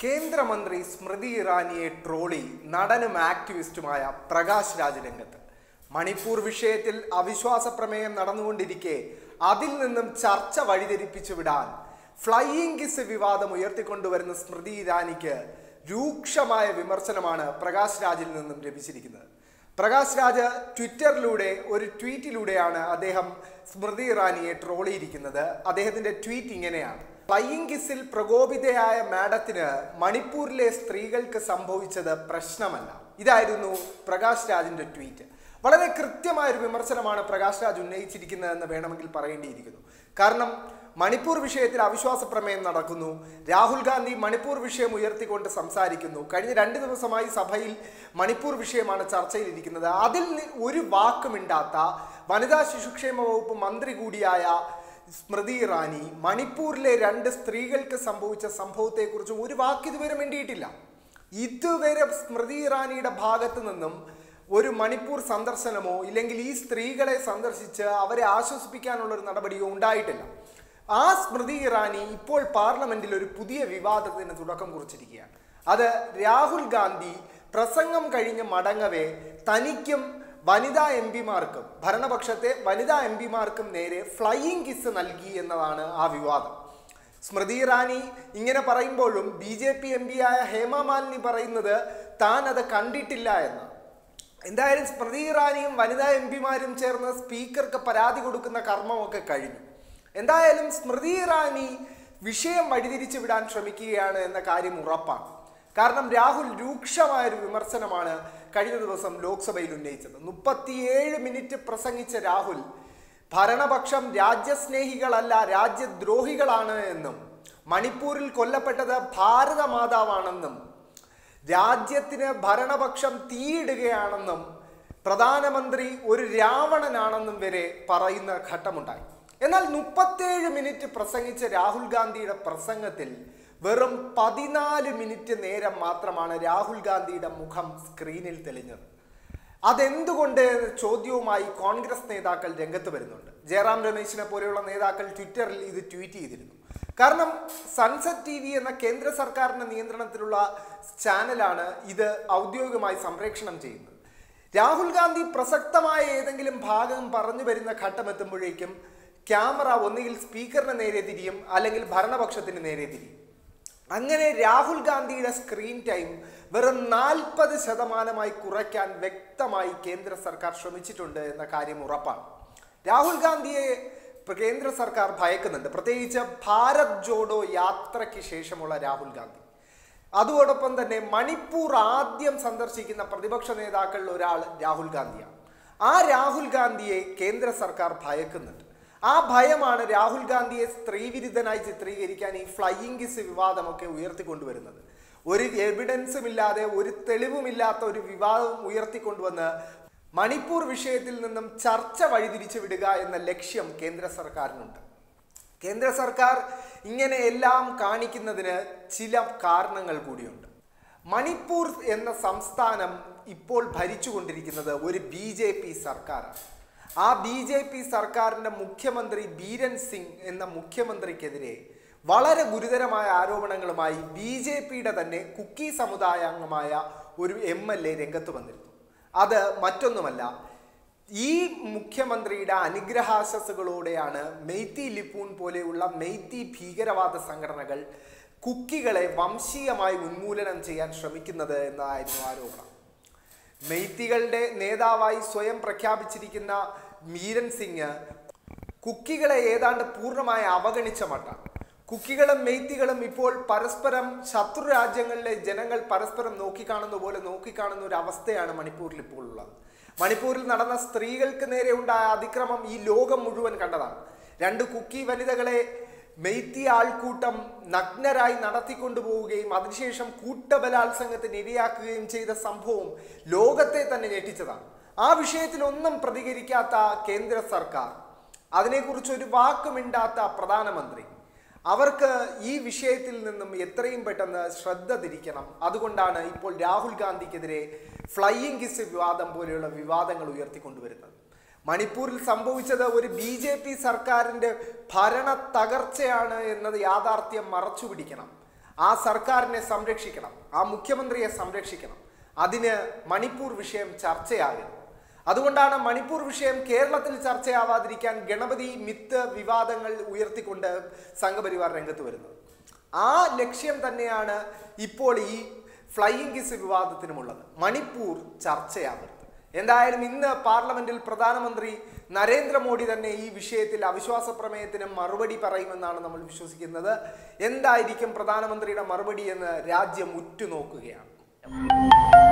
കേന്ദ്രമന്ത്രി സ്മൃതി ഇറാനിയെ ട്രോളി നടനും ആക്ടിവിസ്റ്റുമായ പ്രകാശ് രാജ് രംഗത്ത് മണിപ്പൂർ വിഷയത്തിൽ അവിശ്വാസ പ്രമേയം നടന്നുകൊണ്ടിരിക്കെ അതിൽ നിന്നും ചർച്ച വഴിതിരിപ്പിച്ചു വിടാൻ ഫ്ലൈയിങ് കിസ് വിവാദം ഉയർത്തിക്കൊണ്ടുവരുന്ന സ്മൃതി ഇറാനിക്ക് രൂക്ഷമായ വിമർശനമാണ് പ്രകാശ് രാജിൽ നിന്നും ലഭിച്ചിരിക്കുന്നത് പ്രകാശ് രാജ് ട്വിറ്ററിലൂടെ ഒരു ട്വീറ്റിലൂടെയാണ് അദ്ദേഹം സ്മൃതി ഇറാനിയെ ട്രോളിയിരിക്കുന്നത് അദ്ദേഹത്തിന്റെ ട്വീറ്റ് ഇങ്ങനെയാണ് ഫ്ലൈയിങ് കിസിൽ പ്രകോപിതയായ മാഡത്തിന് മണിപ്പൂരിലെ സ്ത്രീകൾക്ക് സംഭവിച്ചത് പ്രശ്നമല്ല ഇതായിരുന്നു പ്രകാശ് രാജിന്റെ ട്വീറ്റ് വളരെ കൃത്യമായ ഒരു വിമർശനമാണ് പ്രകാശ് രാജ് ഉന്നയിച്ചിരിക്കുന്നതെന്ന് വേണമെങ്കിൽ പറയേണ്ടിയിരിക്കുന്നു കാരണം മണിപ്പൂർ വിഷയത്തിൽ അവിശ്വാസ പ്രമേയം നടക്കുന്നു രാഹുൽ ഗാന്ധി മണിപ്പൂർ വിഷയം ഉയർത്തിക്കൊണ്ട് സംസാരിക്കുന്നു കഴിഞ്ഞ രണ്ട് ദിവസമായി സഭയിൽ മണിപ്പൂർ വിഷയമാണ് ചർച്ചയിലിരിക്കുന്നത് അതിൽ നി- ഒരു വാക്കുമിണ്ടാത്ത വനിതാ ശിശുക്ഷേമ വകുപ്പ് മന്ത്രി കൂടിയായ സ്മൃതി ഇറാനി മണിപ്പൂരിലെ രണ്ട് സ്ത്രീകൾക്ക് സംഭവിച്ച സംഭവത്തെക്കുറിച്ച് ഒരു വാക്ക് ഇതുവരെ വേണ്ടിയിട്ടില്ല ഇതുവരെ സ്മൃതി ഇറാനിയുടെ ഭാഗത്ത് നിന്നും ഒരു മണിപ്പൂർ സന്ദർശനമോ ഇല്ലെങ്കിൽ ഈ സ്ത്രീകളെ സന്ദർശിച്ച് അവരെ ആശ്വസിപ്പിക്കാനുള്ള ഒരു നടപടിയോ ഉണ്ടായിട്ടില്ല ആ സ്മൃതി ഇറാനി ഇപ്പോൾ പാർലമെന്റിൽ ഒരു പുതിയ വിവാദത്തിന് തുടക്കം കുറിച്ചിരിക്കുകയാണ് അത് രാഹുൽ ഗാന്ധി പ്രസംഗം കഴിഞ്ഞ് മടങ്ങവേ തനിക്കും വനിതാ എം പിമാർക്കും ഭരണപക്ഷത്തെ വനിതാ എം പിമാർക്കും നേരെ ഫ്ലൈയിങ് കിസ് നൽകി എന്നതാണ് ആ വിവാദം സ്മൃതി ഇറാനി ഇങ്ങനെ പറയുമ്പോഴും ബി ജെ പി എം ആയ ഹേമ മാലിനി പറയുന്നത് താൻ അത് കണ്ടിട്ടില്ല എന്ന് എന്തായാലും സ്മൃതി ഇറാനിയും വനിതാ എം പിമാരും ചേർന്ന് സ്പീക്കർക്ക് പരാതി കൊടുക്കുന്ന കർമ്മമൊക്കെ കഴിഞ്ഞു എന്തായാലും സ്മൃതി ഇറാനി വിഷയം വഴിതിരിച്ചു വിടാൻ ശ്രമിക്കുകയാണ് എന്ന കാര്യം ഉറപ്പാണ് കാരണം രാഹുൽ രൂക്ഷമായ ഒരു വിമർശനമാണ് കഴിഞ്ഞ ദിവസം ലോക്സഭയിൽ ഉന്നയിച്ചത് മുപ്പത്തിയേഴ് മിനിറ്റ് പ്രസംഗിച്ച രാഹുൽ ഭരണപക്ഷം രാജ്യസ്നേഹികളല്ല രാജ്യദ്രോഹികളാണ് എന്നും മണിപ്പൂരിൽ കൊല്ലപ്പെട്ടത് ഭാരതമാതാവാണെന്നും രാജ്യത്തിന് ഭരണപക്ഷം തീയിടുകയാണെന്നും പ്രധാനമന്ത്രി ഒരു രാവണനാണെന്നും വരെ പറയുന്ന ഘട്ടമുണ്ടായി എന്നാൽ മുപ്പത്തേഴ് മിനിറ്റ് പ്രസംഗിച്ച രാഹുൽ ഗാന്ധിയുടെ പ്രസംഗത്തിൽ വെറും പതിനാല് മിനിറ്റ് നേരം മാത്രമാണ് രാഹുൽ ഗാന്ധിയുടെ മുഖം സ്ക്രീനിൽ തെളിഞ്ഞത് അതെന്തുകൊണ്ട് എന്ന ചോദ്യവുമായി കോൺഗ്രസ് നേതാക്കൾ രംഗത്ത് വരുന്നുണ്ട് ജയറാം രമേശിനെ പോലെയുള്ള നേതാക്കൾ ട്വിറ്ററിൽ ഇത് ട്വീറ്റ് ചെയ്തിരുന്നു കാരണം സൺസെറ്റ് ടി വി എന്ന കേന്ദ്ര സർക്കാരിന്റെ നിയന്ത്രണത്തിലുള്ള ചാനലാണ് ഇത് ഔദ്യോഗികമായി സംപ്രേഷണം ചെയ്യുന്നത് രാഹുൽ ഗാന്ധി പ്രസക്തമായ ഏതെങ്കിലും ഭാഗം പറഞ്ഞു വരുന്ന ഘട്ടം എത്തുമ്പോഴേക്കും ക്യാമറ ഒന്നുകിൽ സ്പീക്കറിന് നേരെ തിരിയും അല്ലെങ്കിൽ ഭരണപക്ഷത്തിന് നേരെ തിരിയും അങ്ങനെ രാഹുൽ ഗാന്ധിയുടെ സ്ക്രീൻ ടൈം വെറും നാൽപ്പത് ശതമാനമായി കുറയ്ക്കാൻ വ്യക്തമായി കേന്ദ്ര സർക്കാർ ശ്രമിച്ചിട്ടുണ്ട് എന്ന കാര്യം ഉറപ്പാണ് രാഹുൽ ഗാന്ധിയെ ഇപ്പൊ കേന്ദ്ര സർക്കാർ ഭയക്കുന്നുണ്ട് പ്രത്യേകിച്ച് ഭാരത് ജോഡോ യാത്രയ്ക്ക് ശേഷമുള്ള രാഹുൽ ഗാന്ധി അതോടൊപ്പം തന്നെ മണിപ്പൂർ ആദ്യം സന്ദർശിക്കുന്ന പ്രതിപക്ഷ നേതാക്കളിൽ ഒരാൾ രാഹുൽ ഗാന്ധിയാണ് ആ രാഹുൽ ഗാന്ധിയെ കേന്ദ്ര സർക്കാർ ഭയക്കുന്നുണ്ട് ആ ഭയമാണ് രാഹുൽ ഗാന്ധിയെ സ്ത്രീവിരുദ്ധനായി ചിത്രീകരിക്കാൻ ഈ ഫ്ലൈയിങ് കിസ് വിവാദമൊക്കെ ഉയർത്തിക്കൊണ്ടുവരുന്നത് ഒരു എവിഡൻസും ഇല്ലാതെ ഒരു തെളിവുമില്ലാത്ത ഒരു വിവാദം ഉയർത്തിക്കൊണ്ടുവന്ന് മണിപ്പൂർ വിഷയത്തിൽ നിന്നും ചർച്ച വഴിതിരിച്ചു വിടുക എന്ന ലക്ഷ്യം കേന്ദ്ര സർക്കാരിനുണ്ട് കേന്ദ്ര സർക്കാർ ഇങ്ങനെ എല്ലാം കാണിക്കുന്നതിന് ചില കാരണങ്ങൾ കൂടിയുണ്ട് മണിപ്പൂർ എന്ന സംസ്ഥാനം ഇപ്പോൾ ഭരിച്ചുകൊണ്ടിരിക്കുന്നത് ഒരു ബി ജെ പി സർക്കാരാണ് ആ ബി ജെ പി സർക്കാരിൻ്റെ മുഖ്യമന്ത്രി ബീരൻ സിംഗ് എന്ന മുഖ്യമന്ത്രിക്കെതിരെ വളരെ ഗുരുതരമായ ആരോപണങ്ങളുമായി ബി ജെ പിയുടെ തന്നെ കുക്കി സമുദായാംഗമായ ഒരു എം എൽ എ രംഗത്ത് വന്നിരുന്നു അത് മറ്റൊന്നുമല്ല ഈ മുഖ്യമന്ത്രിയുടെ അനുഗ്രഹാശസ്സുകളോടെയാണ് മെയ്ത്തി ലിപ്പൂൺ പോലെയുള്ള മെയ്ത്തി ഭീകരവാദ സംഘടനകൾ കുക്കികളെ വംശീയമായി ഉന്മൂലനം ചെയ്യാൻ ശ്രമിക്കുന്നത് എന്നതായിരുന്നു ആരോപണം മെയ്ത്തികളുടെ നേതാവായി സ്വയം പ്രഖ്യാപിച്ചിരിക്കുന്ന മീരൻ സിംഗ് കുക്കികളെ ഏതാണ്ട് പൂർണ്ണമായി അവഗണിച്ച മട്ടാണ് കുക്കികളും മെയ്ത്തികളും ഇപ്പോൾ പരസ്പരം ശത്രു രാജ്യങ്ങളിലെ ജനങ്ങൾ പരസ്പരം നോക്കിക്കാണുന്ന പോലെ നോക്കിക്കാണുന്ന ഒരു അവസ്ഥയാണ് മണിപ്പൂരിൽ ഇപ്പോൾ ഉള്ളത് മണിപ്പൂരിൽ നടന്ന സ്ത്രീകൾക്ക് നേരെ ഉണ്ടായ അതിക്രമം ഈ ലോകം മുഴുവൻ കണ്ടതാണ് രണ്ട് കുക്കി വനിതകളെ മെയ്ത്തി ആൾക്കൂട്ടം നഗ്നരായി നടത്തിക്കൊണ്ടുപോവുകയും അതിനുശേഷം കൂട്ടബലാത്സംഗത്തിന് ഇരയാക്കുകയും ചെയ്ത സംഭവം ലോകത്തെ തന്നെ ഞെട്ടിച്ചതാണ് ആ വിഷയത്തിലൊന്നും പ്രതികരിക്കാത്ത കേന്ദ്ര സർക്കാർ അതിനെക്കുറിച്ച് ഒരു വാക്കുമിണ്ടാത്ത പ്രധാനമന്ത്രി അവർക്ക് ഈ വിഷയത്തിൽ നിന്നും എത്രയും പെട്ടെന്ന് ശ്രദ്ധ തിരിക്കണം അതുകൊണ്ടാണ് ഇപ്പോൾ രാഹുൽ ഗാന്ധിക്കെതിരെ ഫ്ലൈയിങ് കിസ് വിവാദം പോലെയുള്ള വിവാദങ്ങൾ ഉയർത്തിക്കൊണ്ടുവരുന്നത് മണിപ്പൂരിൽ സംഭവിച്ചത് ഒരു ബി ജെ പി സർക്കാരിൻ്റെ ഭരണ തകർച്ചയാണ് എന്നത് യാഥാർത്ഥ്യം മറച്ചു പിടിക്കണം ആ സർക്കാരിനെ സംരക്ഷിക്കണം ആ മുഖ്യമന്ത്രിയെ സംരക്ഷിക്കണം അതിന് മണിപ്പൂർ വിഷയം ചർച്ചയാകരുത് അതുകൊണ്ടാണ് മണിപ്പൂർ വിഷയം കേരളത്തിൽ ചർച്ചയാവാതിരിക്കാൻ ഗണപതി മിത്ത് വിവാദങ്ങൾ ഉയർത്തിക്കൊണ്ട് സംഘപരിവാർ രംഗത്ത് വരുന്നത് ആ ലക്ഷ്യം തന്നെയാണ് ഇപ്പോൾ ഈ ഫ്ലൈയിങ് കിസ് വിവാദത്തിനുമുള്ളത് മണിപ്പൂർ ചർച്ചയാകരുത് എന്തായാലും ഇന്ന് പാർലമെന്റിൽ പ്രധാനമന്ത്രി നരേന്ദ്രമോദി തന്നെ ഈ വിഷയത്തിൽ അവിശ്വാസ പ്രമേയത്തിന് മറുപടി പറയുമെന്നാണ് നമ്മൾ വിശ്വസിക്കുന്നത് എന്തായിരിക്കും പ്രധാനമന്ത്രിയുടെ മറുപടി എന്ന് രാജ്യം ഉറ്റുനോക്കുകയാണ്